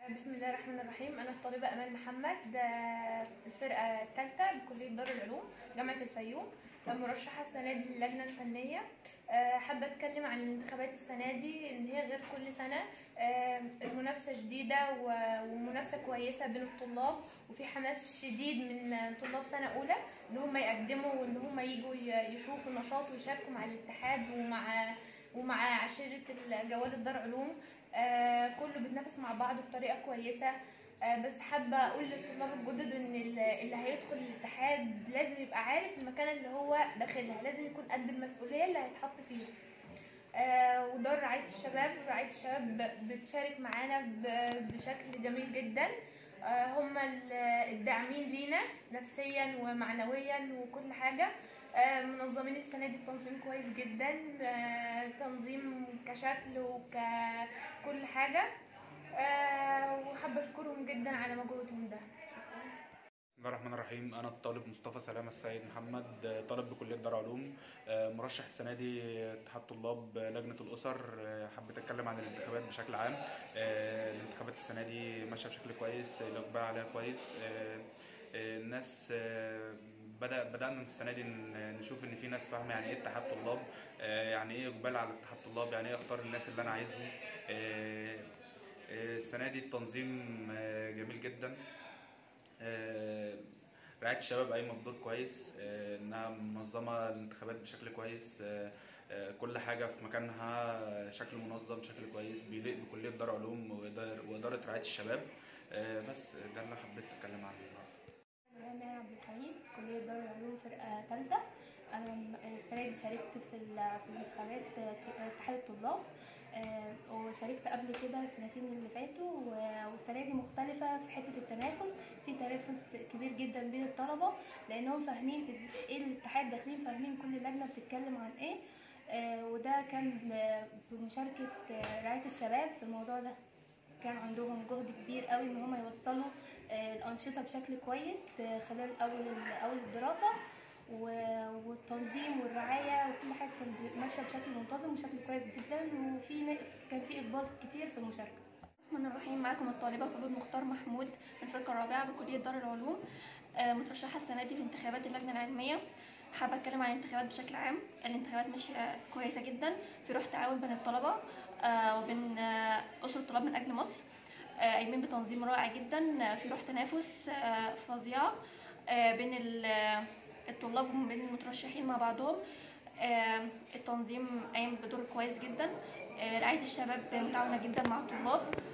بسم الله الرحمن الرحيم انا الطالبه امال محمد آه، الفرقه الثالثه بكليه دار العلوم جامعه الفيوم آه، مرشحه السنه دي للجنه الفنيه آه، حابه اتكلم عن الانتخابات السنه دي ان هي غير كل سنه آه، المنافسه شديده و- ومنافسه كويسه بين الطلاب وفي حماس شديد من طلاب سنه اولى ان هم يقدموا وان هم يجوا ي- يشوفوا النشاط ويشاركوا مع الاتحاد ومع ومع عشيره جوال الدار علوم آه، كله بيتنافس مع بعض بطريقه كويسه آه، بس حابه اقول للطلاب الجدد ان ال- اللي هيدخل الاتحاد لازم يبقى عارف المكان اللي هو داخلها لازم يكون قد المسؤوليه اللي هيتحط فيها آه، ودار رعايه الشباب رعايه الشباب ب- بتشارك معانا ب- بشكل جميل جدا آه، هم ال- الداعمين لينا نفسيا ومعنويا وكل حاجه آه، منظمين السنه دي التنظيم كويس جدا آه، تنظيم كشكل وككل حاجه آه، وحابه اشكرهم جدا على مجهودهم ده بسم الله الرحمن الرحيم انا الطالب مصطفى سلامه السيد محمد آه، طالب بكليه دار علوم آه، مرشح السنه دي اتحاد طلاب لجنه الاسر آه، حبيت اتكلم عن الانتخابات بشكل عام آه، الانتخابات السنه دي ماشيه بشكل كويس الاقبال عليها كويس آه، آه، الناس آه، بدا بدانا السنه دي ن- نشوف ان في ناس فاهمه يعني ايه اتحاد طلاب آه، يعني ايه اقبال على اتحاد طلاب يعني ايه اختار الناس اللي انا عايزهم آه، آه، السنه دي التنظيم آه، جميل جدا آه، رعاية الشباب قايمة بدور كويس آه، إنها منظمة الانتخابات بشكل كويس آه، آه، كل حاجة في مكانها آه، شكل منظم بشكل كويس بيليق بكلية دار علوم وإدار- وإدارة رعاية الشباب آه، بس ده اللي حبيت أتكلم عنه النهاردة أنا ماهر عبد الحميد كلية دار العلوم فرقة تالتة أنا م- السنة دي شاركت في ال- في الانتخابات ك- اتحاد الطلاب آه، وشاركت قبل كده السنتين اللي فاتوا و- والسنة دي مختلفة في حتة التنافس في تنافس كبير جدا بين الطلبة لأنهم فاهمين إز- إيه الاتحاد داخلين فاهمين كل لجنة بتتكلم عن إيه آه، وده كان ب- بمشاركة آه، رعاية الشباب في الموضوع ده كان عندهم جهد كبير قوي ان هم يوصلوا آه، الانشطه بشكل كويس آه، خلال اول اول الدراسه و- والتنظيم والرعايه وكل حاجه كانت ماشيه بشكل منتظم وشكل كويس جدا وفي ن- كان في اقبال كتير في المشاركه الرحمن الرحيم معكم الطالبة خلود مختار محمود من الفرقة الرابعة بكلية دار العلوم آه، مترشحة السنة دي في انتخابات اللجنة العلمية حابة أتكلم عن الانتخابات بشكل عام الانتخابات ماشية كويسة جدا في روح تعاون بين الطلبة آه، وبين آه، أسر الطلاب من أجل مصر آه، قايمين بتنظيم رائع جدا آه، في روح تنافس آه، فظيعة آه، بين ال- آه، الطلاب وبين المترشحين مع بعضهم آه، التنظيم قايم بدور كويس جدا آه، رعاية الشباب متعاونة جدا مع الطلاب